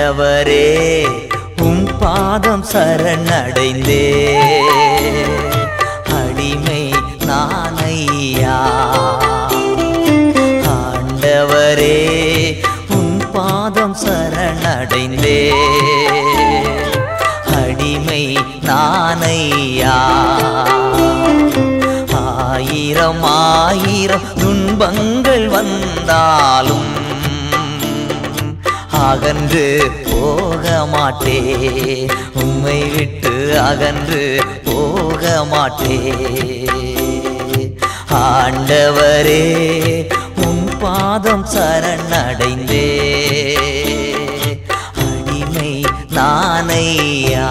ஆண்டவரே உம் பாதம் சரணடைந்தே அடிமை நானையா ஆண்டவரே உம் பாதம் சரணடைந்தே அடிமை நானையா ஆயிரம் ஆயிரம் துன்பங்கள் வந்தாலும் அகன்று போக மாட்டே உம்மை விட்டு அகன்று போக மாட்டே ஆண்டவரே உம் பாதம் சரணடைந்தே அடிமை நானையா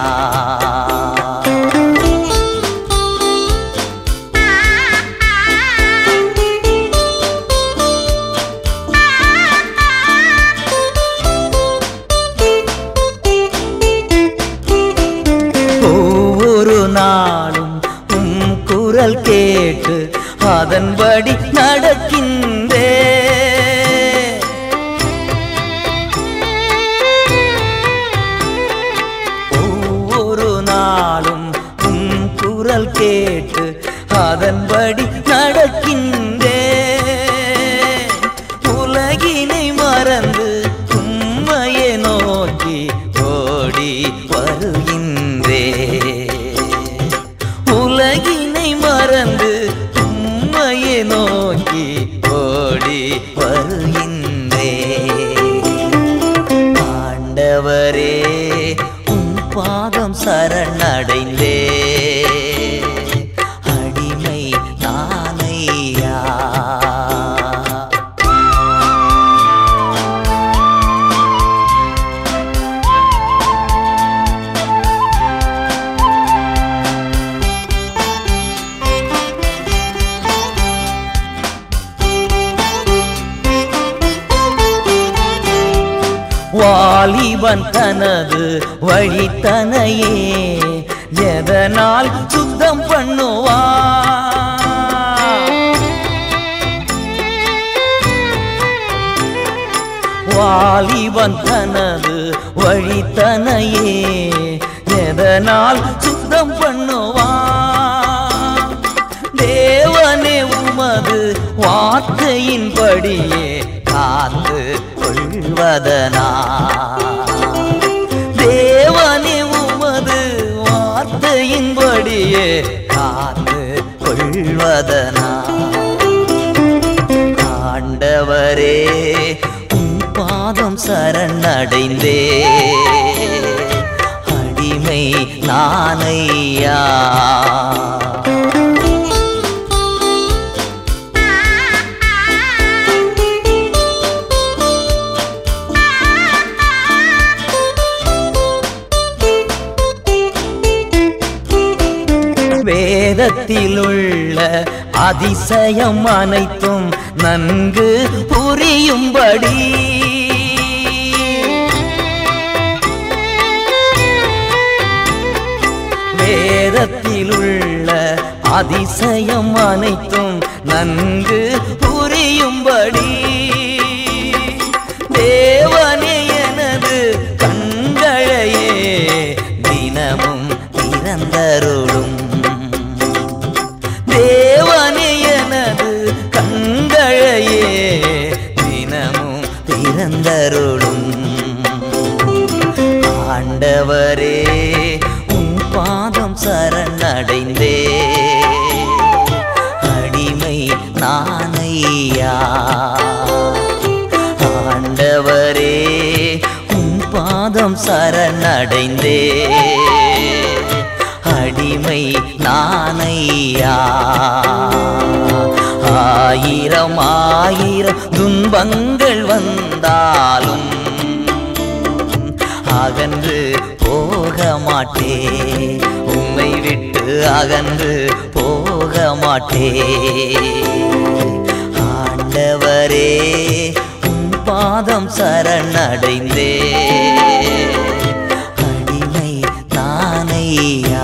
ஒவ்வொரு நாளும் உம் குரல் கேட்டு அதன்படி நடக்கின்றே ஒவ்வொரு நாளும் உம் குரல் கேட்டு அதன்படி நடக்கின்றே உலகினை மறந்து உம்மையை நோக்கி ஓடி வருகின்றே உலகினை மறந்து உம்மையை நோக்கி ஓடி வருகின்றே ஆண்டவரே உம் பாதம் சரணடைந்தே அடிமை நானையா வாலிபன் தனது வழித்தனையே எதனால் சுத்தம் பண்ணுவா வாலிபன் தனது வழித்தனையே எதனால் சுத்தம் பண்ணுவா தேவனே உமது வார்த்தையின்படியே காத்து கொள்வதனா தேவனே உமது வார்த்தையின்படியே காத்து கொள்வதனா ஆண்டவரே உம் பாதம் சரணடைந்தே அடிமை நானையா வேதத்திலுள்ள அதிசயம் அனைத்தும் நன்கு புரியும்படி வேதத்திலுள்ள அதிசயம் அனைத்தும் நன்கு புரியும்படி தேவனே எனது கண்களையே தினமும் திறந்தருளும் தேவனே எனது கண்களையே தினமும் திறந்தருளும் ஆண்டவரே உம் பாதம் சரணடைந்தே அடிமை நானையா ஆண்டவரே உம் பாதம் சரணடைந்தே அடிமை நானையா ஆயிரம் ஆயிரம் துன்பங்கள் வந்தாலும் அகன்று போக மாட்டே உம்மை விட்டு அகன்று போக மாட்டே ஆண்டவரே உம் பாதம் சரணடைந்தே அடிமை நானையா